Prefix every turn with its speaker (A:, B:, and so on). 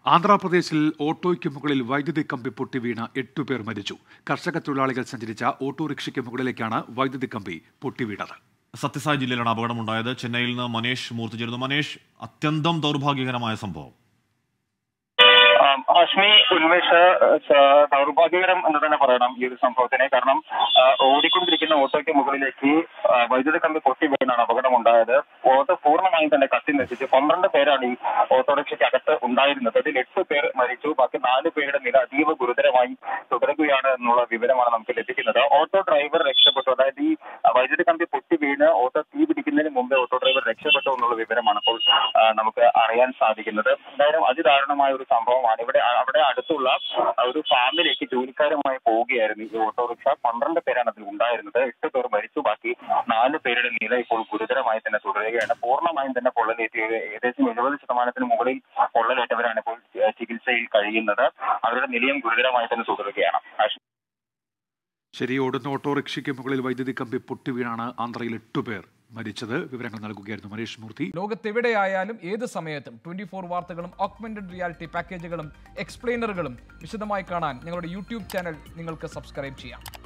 A: ആന്ധ്രാപ്രദേശിൽ ഓട്ടോയ്ക്ക് മുകളിൽ വൈദ്യുതി കമ്പി പൊട്ടി വീണ എട്ടുപേർ മരിച്ചു കർഷക തൊഴിലാളികൾ സഞ്ചരിച്ച ഓട്ടോറിക്ഷയ്ക്ക് മുകളിലേക്കാണ് വൈദ്യുതി കമ്പി പൊട്ടി വീണത്
B: സത്യസായി ജില്ലയിലാണ് അപകടമുണ്ടായത് ചെന്നൈയിൽ നിന്ന് മനേഷ് മൂർത്തി ചേരുന്നു മനേഷ് അത്യന്തം ദൗർഭാഗ്യകരമായ സംഭവം
C: ആം, ഹാഷ്മി ഉന്മേഷ് സ- ദൗർഭാഗ്യകരം എന്ന് തന്നെ പറയണം ഈ ഒരു സംഭവത്തിനെ കാരണം ആ, ഓടിക്കൊണ്ടിരിക്കുന്ന ഓട്ടോയ്ക്ക് മുകളിലേക്ക് ആ, വൈദ്യുത കമ്പി പൊട്ടി വീണാണ് അപകടമുണ്ടായത് ഓട്ടോ പൂർണ്ണമായും തന്നെ കത്തി നശിച്ചു പന്ത്രണ്ട് പേരാണ് ഈ ഓട്ടോറിക്ഷയ്ക്ക് അകത്ത് ഉണ്ടായിരുന്നത് അതിൽ എട്ട് പേർ മരിച്ചു ബാക്കി നാല് പേരുടെ നില അതീവ ഗുരുതരമായി തുടരുകയാണ് എന്നുള്ള വിവരമാണ് നമുക്ക് ലഭിക്കുന്നത് ഓട്ടോ ഡ്രൈവർ രക്ഷപ്പെട്ടു അതായത് ഈ ആ, വൈദ്യുത കമ്പി പൊട്ടി വീണ് ഓട്ടോ തീ പിടിക്കുന്നതിന് മുമ്പേ ഓട്ടോ ഡ്രൈവർ രക്ഷപ്പെട്ടു എന്നുള്ള വിവരമാണ് ഇപ്പോൾ ആ, നമുക്ക് അറിയാൻ സാധിക്കുന്നത് എന്തായാലും അതിദാരുണമായ ഒരു സംഭവമാണ് ഇവിടെ ആ, അവിടെ അടുത്തുള്ള ആ, ഒരു ഫാമിലേക്ക് ജോലിക്കാരുമായി പോവുകയായിരുന്നു ഈ ഓട്ടോറിക്ഷ പന്ത്രണ്ട് പേരാണ് അതിൽ ഉണ്ടായിരുന്നത് എട്ട് പേർ മരിച്ചു ബാക്കി നാല് പേരുടെ നില ഇപ്പോൾ ഗുരുതരമായി തന്നെ തുടരുകയാണ് പൂർണ്ണമായും തന്നെ പൊള്ളലേറ്റ് ഏകദേശം എഴുപത് ശതമാനത്തിന് മുകളിൽ പൊള്ളലേറ്റവരാണ് ഇപ്പോൾ ആ, ചികിത്സയിൽ കഴിയുന്നത് അവരുടെ നിലയും ഗുരുതരമായി തന്നെ തുടരുകയാണ് ആശ-
A: ശരി ഓടുന്ന ഓട്ടോറിക്ഷയ്ക്ക് മുകളിൽ വൈദ്യുതി കമ്പി പൊട്ടി വീണാണ് ആന്ധ്രയിൽ എട്ടുപേർ മരിച്ചത് വിവരങ്ങൾ നൽകുകയായിരുന്നു മനേഷ് മൂർത്തി
D: ലോകത്തെവിടെയായാലും ഏത് സമയത്തും ട്വന്റി ഫോർ വാർത്തകളും ഓഗ്മെന്റഡ് റിയാലിറ്റി പാക്കേജുകളും എക്സ്പ്ലെയിനറുകളും വിശദമായി കാണാൻ ഞങ്ങളുടെ യൂട്യൂബ് ചാനൽ നിങ്ങൾക്ക് സബ്സ്ക്രൈബ് ചെയ്യാം